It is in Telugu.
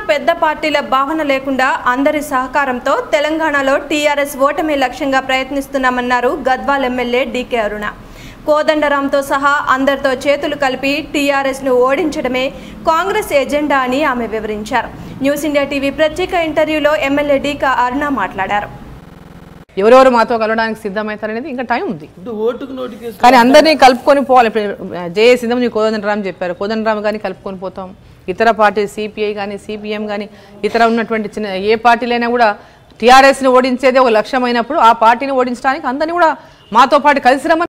పెద్ద పార్టీల భావన లేకుండా అందరి సహకారంతో తెలంగాణలో టీఆర్ఎస్ ఓటమి లక్ష్యంగా ప్రయత్నిస్తున్నామన్నారు గద్వాల్ ఎమ్మెల్యే డీకే అరుణ కోదండరాంతో సహా అందరితో చేతులు కలిపి టీఆర్ఎస్ను ఓడించడమే కాంగ్రెస్ ఎజెండా అని ఆమె వివరించారు న్యూస్ ఇండియా టీవీ ప్రత్యేక ఇంటర్వ్యూలో ఎమ్మెల్యే డీకా అరుణ మాట్లాడారు ఎవరెవరు మాతో కలవడానికి సిద్ధమవుతారనేది ఇంకా టైం ఉంది అంటే ఓటుకు నోటికేసి కానీ అందరినీ కలుపుకొని పోవాలి ఇప్పుడు జేఏ సిద్ధం నీ కోదండరామ్ చెప్పారు కోదండరామ్ కానీ కలుపుకొని పోతాం ఇతర పార్టీ సిపిఐ కానీ సిపిఎం కానీ ఇతర ఉన్నటువంటి చిన్న ఏ పార్టీలైనా కూడా టీఆర్ఎస్ని ఓడించేదే ఒక లక్ష్యమైనప్పుడు ఆ పార్టీని ఓడించడానికి అందరినీ కూడా మాతో పాటు కలిసి రమ్మని